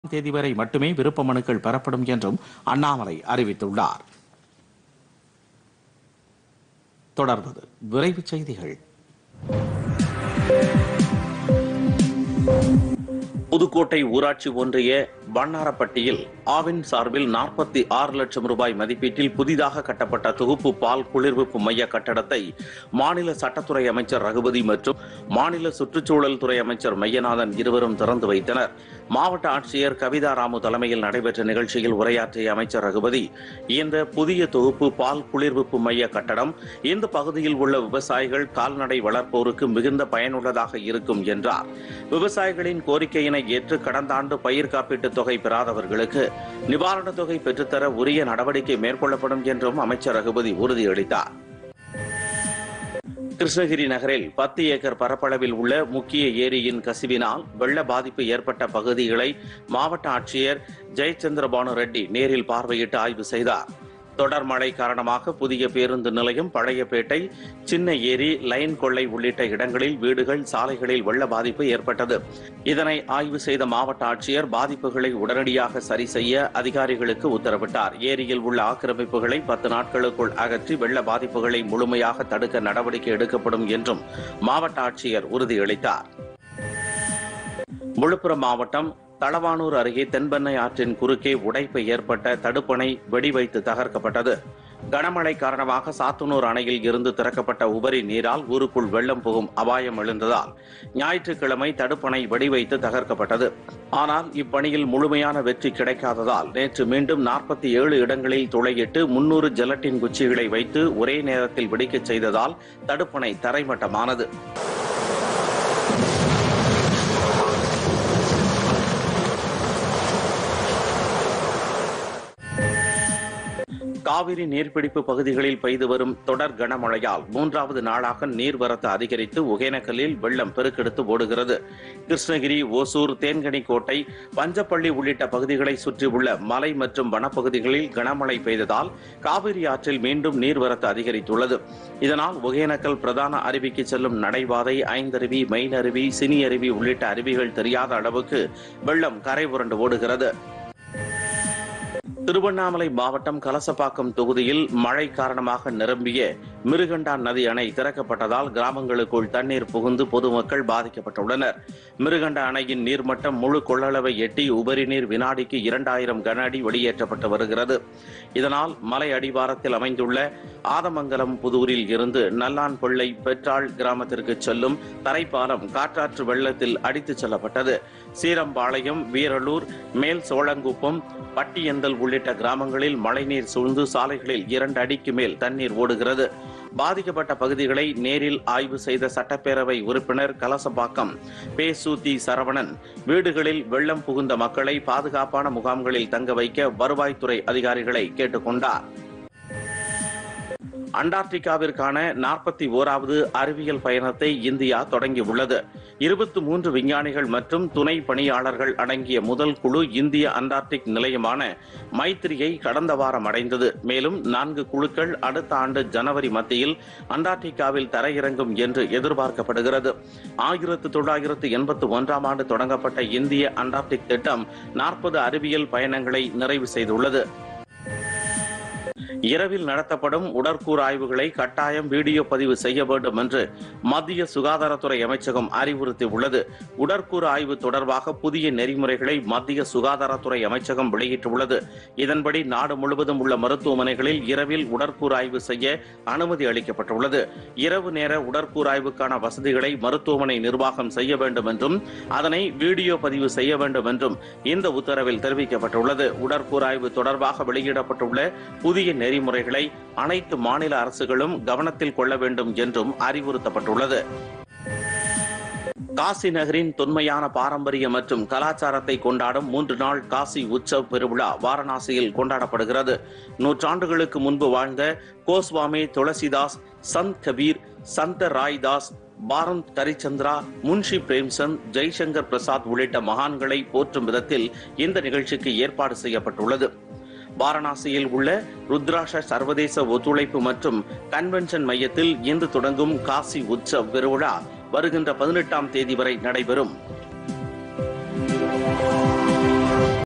தேதி வரை மட்டுமே விருப்ப மனுக்கள் பெறப்படும் என்றும் அண்ணாமலை அறிவித்துள்ளார் தொடர்வது விரைவுச் செய்திகள் புதுக்கோட்டை ஊராட்சி ஒன்றிய வண்ணாரப்பட்டியில் ஆவின் சார்பில் நாற்பத்தி ஆறு லட்சம் ரூபாய் மதிப்பீட்டில் புதிதாக கட்டப்பட்ட தொகுப்பு பால் குளிர்விப்பு மைய கட்டடத்தை மாநில சட்டத்துறை அமைச்சர் ரகுபதி மற்றும் மாநில சுற்றுச்சூழல் துறை அமைச்சர் மையநாதன் இருவரும் திறந்து வைத்தனர் மாவட்ட ஆட்சியர் கவிதா ராமு தலைமையில் நடைபெற்ற நிகழ்ச்சியில் உரையாற்றிய அமைச்சர் ரகுபதி இந்த புதிய தொகுப்பு பால் குளிர்விப்பு மைய கட்டடம் இந்த பகுதியில் உள்ள விவசாயிகள் கால்நடை வளர்ப்போருக்கு மிகுந்த பயனுள்ளதாக இருக்கும் என்றார் விவசாயிகளின் கோரிக்கையினை ஏற்று கடந்த ஆண்டு பயிர் காப்பீட்டுத் தொகை பெறாதவர்களுக்கு நிவாரணத் தொகை பெற்றுத்தர உரிய நடவடிக்கை மேற்கொள்ளப்படும் என்றும் அமைச்சர் ரகுபதி உறுதியளித்தார் கிருஷ்ணகிரி நகரில் பத்து ஏக்கர் பரப்பளவில் உள்ள முக்கிய ஏரியின் கசிவினால் வெள்ள பாதிப்பு ஏற்பட்ட பகுதிகளை மாவட்ட ஆட்சியர் ஜெயச்சந்திரபானு ரெட்டி நேரில் பார்வையிட்டு ஆய்வு செய்தார் தொடர் மழை காரணமாக புதிய பேருந்து நிலையம் பழையப்பேட்டை சின்ன ஏரி லைன் கொள்ளை உள்ளிட்ட இடங்களில் வீடுகள் சாலைகளில் வெள்ள பாதிப்பு ஏற்பட்டது இதனை ஆய்வு செய்த மாவட்ட ஆட்சியர் பாதிப்புகளை உடனடியாக சரி செய்ய அதிகாரிகளுக்கு உத்தரவிட்டார் ஏரியில் உள்ள ஆக்கிரமிப்புகளை பத்து நாட்களுக்குள் அகற்றி வெள்ள பாதிப்புகளை முழுமையாக தடுக்க நடவடிக்கை எடுக்கப்படும் என்றும் மாவட்ட ஆட்சியர் உறுதியளித்தார் விழுப்புரம் மாவட்டம் தளவானூர் அருகே தென்பெண்ணை ஆற்றின் குறுக்கே உடைப்பு ஏற்பட்ட தடுப்பணை வெடிவைத்து தகர்க்கப்பட்டது கனமழை காரணமாக சாத்தனூர் அணையில் இருந்து திறக்கப்பட்ட உபரி நீரால் ஊருக்குள் வெள்ளம் புகும் அபாயம் எழுந்ததால் ஞாயிற்றுக்கிழமை தடுப்பணை வெடிவைத்து தகர்க்கப்பட்டது ஆனால் இப்பணியில் முழுமையான வெற்றி கிடைக்காததால் நேற்று மீண்டும் நாற்பத்தி ஏழு இடங்களில் துளையிட்டு முன்னூறு ஜெலட்டின் குச்சிகளை வைத்து ஒரே நேரத்தில் வெடிக்கச் செய்ததால் தடுப்பணை தரைமட்டமானது காவிரி நீர்பிடிப்பு பகுதிகளில் பெய்து வரும் தொடர் கனமழையால் மூன்றாவது நாளாக நீர்வரத்து அதிகரித்து ஒகேனக்கல்லில் வெள்ளம் பெருக்கெடுத்து ஓடுகிறது கிருஷ்ணகிரி ஓசூர் தேன்கனிக்கோட்டை பஞ்சப்பள்ளி உள்ளிட்ட பகுதிகளை சுற்றியுள்ள மலை மற்றும் வனப்பகுதிகளில் கனமழை பெய்ததால் காவிரி ஆற்றில் மீண்டும் நீர்வரத்து அதிகரித்துள்ளது இதனால் ஒகேனக்கல் பிரதான அருவிக்கு செல்லும் நடைபாதை ஐந்தருவி மெயின் அருவி சினி அருவி உள்ளிட்ட அருவிகள் தெரியாத அளவுக்கு வெள்ளம் கரை புரண்டு ஓடுகிறது திருவண்ணாமலை மாவட்டம் கலசப்பாக்கம் தொகுதியில் மழை காரணமாக நிரம்பிய மிருகண்டான் நதி அணை திறக்கப்பட்டதால் கிராமங்களுக்குள் தண்ணீர் புகுந்து பொதுமக்கள் பாதிக்கப்பட்டுள்ளனர் மிருகண்ட அணையின் நீர்மட்டம் முழு கொள்ளளவை எட்டி உபரி நீர் வினாடிக்கு இரண்டாயிரம் கன அடி வெளியேற்றப்பட்டு வருகிறது இதனால் மலை அடிவாரத்தில் அமைந்துள்ள ஆதமங்கலம் புதூரில் இருந்து நல்லான் பிள்ளை பெற்றாள் கிராமத்திற்கு செல்லும் தரைப்பாலம் காற்றாற்று வெள்ளத்தில் அடித்துச் செல்லப்பட்டது சீரம்பாளையம் வீரலூர் மேல் சோழங்குப்பம் பட்டியந்தல் உள்ளிட்ட கிராமங்களில் மழைநீர் சூழ்ந்து சாலைகளில் இரண்டு அடிக்கு மேல் தண்ணீர் ஓடுகிறது பாதிக்கப்பட்ட பகுதிகளை நேரில் ஆய்வு செய்த சட்டப்பேரவை உறுப்பினர் கலசப்பாக்கம் பேசூத்தி சரவணன் வீடுகளில் வெள்ளம் புகுந்த மக்களை பாதுகாப்பான முகாம்களில் தங்க வைக்க வருவாய்த்துறை அதிகாரிகளை கேட்டுக்கொண்டார் அண்டார்டிகாவிற்கான நாற்பத்தி ஓராவது அறிவியல் பயணத்தை இந்தியா தொடங்கியுள்ளது இருபத்தி மூன்று விஞ்ஞானிகள் மற்றும் துணை பணியாளர்கள் அடங்கிய முதல் குழு இந்திய அண்டார்டிக் நிலையமான மைத்திரியை கடந்த வாரம் அடைந்தது மேலும் நான்கு குழுக்கள் அடுத்த ஆண்டு ஜனவரி மத்தியில் அண்டார்டிகாவில் தரையிறங்கும் என்று எதிர்பார்க்கப்படுகிறது ஆயிரத்து தொள்ளாயிரத்து எண்பத்தி ஒன்றாம் ஆண்டு தொடங்கப்பட்ட இந்திய அண்டார்டிக் திட்டம் நாற்பது அறிவியல் பயணங்களை நிறைவு செய்துள்ளது இரவில் நடத்தப்படும் உடற்கூறு ஆய்வுகளை கட்டாயம் வீடியோ பதிவு செய்ய வேண்டும் என்று மத்திய சுகாதாரத்துறை அமைச்சகம் அறிவுறுத்தியுள்ளது உடற்கூறு ஆய்வு தொடர்பாக புதிய நெறிமுறைகளை மத்திய சுகாதாரத்துறை அமைச்சகம் வெளியிட்டுள்ளது இதன்படி நாடு முழுவதும் உள்ள மருத்துவமனைகளில் இரவில் உடற்கூறு ஆய்வு செய்ய அனுமதி அளிக்கப்பட்டுள்ளது இரவு நேர உடற்கூறு ஆய்வுக்கான வசதிகளை மருத்துவமனை நிர்வாகம் செய்ய வேண்டும் என்றும் அதனை வீடியோ பதிவு செய்ய வேண்டும் என்றும் இந்த உத்தரவில் தெரிவிக்கப்பட்டுள்ளது உடற்கூறு ஆய்வு தொடர்பாக வெளியிடப்பட்டுள்ள புதிய நெறிமுறைகளை அனைத்து மாநில அரசுகளும் கவனத்தில் கொள்ள வேண்டும் என்றும் அறிவுறுத்தப்பட்டுள்ளது காசி நகரின் தொன்மையான பாரம்பரிய மற்றும் கலாச்சாரத்தை கொண்டாடும் மூன்று நாள் காசி உற்சவ் பெருவிழா வாரணாசியில் கொண்டாடப்படுகிறது நூற்றாண்டுகளுக்கு முன்பு வாழ்ந்த கோஸ்வாமி துளசிதாஸ் சந்த் கபீர் சந்த ராய்தாஸ் பாரந்த் கரிச்சந்திரா முன்ஷி பிரேம்சந்த் ஜெய்சங்கர் பிரசாத் உள்ளிட்ட மகான்களை போற்றும் விதத்தில் இந்த நிகழ்ச்சிக்கு ஏற்பாடு செய்யப்பட்டுள்ளது வாரணாசியில் உள்ள ருத்ராஷ சர்வதேச ஒத்துழைப்பு மற்றும் கன்வென்ஷன் மையத்தில் இன்று தொடங்கும் காசி உற்சவ் பெருவிழா வருகின்ற பதினெட்டாம் தேதி வரை நடைபெறும்